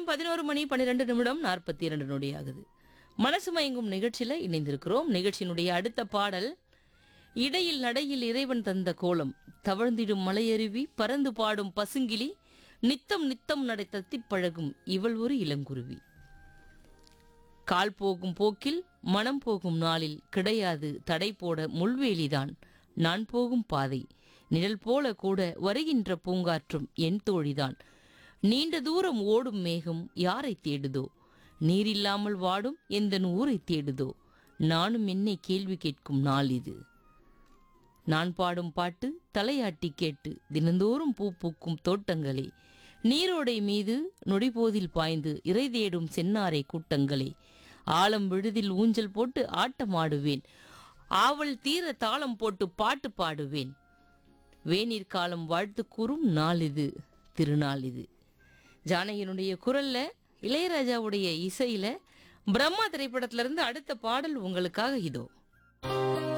பதினோரு மணி பன்னிரெண்டு நிமிடம் நாற்பத்தி இரண்டு நொடியாகுது மனசு மயங்கும் நிகழ்ச்சியில இணைந்திருக்கிறோம் நிகழ்ச்சியினுடைய அடுத்த பாடல் இடையில் நடையில் இறைவன் தந்த கோலம் தவழ்ந்திடும் மலையருவி பறந்து பாடும் பசுங்கிளி நித்தம் நித்தம் நடை தத்திப் பழகும் இவள் ஒரு இளங்குருவி கால் போகும் போக்கில் மனம் போகும் நாளில் கிடையாது தடை போட முள்வேலிதான் நான் போகும் பாதை நிழல் போல கூட வருகின்ற பூங்காற்றும் என் தோழிதான் நீண்ட தூரம் ஓடும் மேகம் யாரை தேடுதோ நீரில்லாமல் வாடும் எந்தன் ஊரை தேடுதோ நானும் என்னை கேள்வி கேட்கும் நாள் இது நான் பாடும் பாட்டு தலையாட்டி கேட்டு தினந்தோறும் பூ பூக்கும் தோட்டங்களே நீரோடை மீது நொடிபோதில் பாய்ந்து இறை தேடும் சென்னாரை கூட்டங்களே ஆழம் விழுதில் ஊஞ்சல் போட்டு ஆட்டமாடுவேன் ஆவல் தீர தாளம் போட்டு பாட்டு பாடுவேன் வேநீர் காலம் வாழ்த்து கூறும் நாள் இது திருநாள் இது ஜானகியினுடைய குரல்ல இளையராஜாவுடைய இசையில பிரம்மா திரைப்படத்திலிருந்து அடுத்த பாடல் உங்களுக்காக இதோ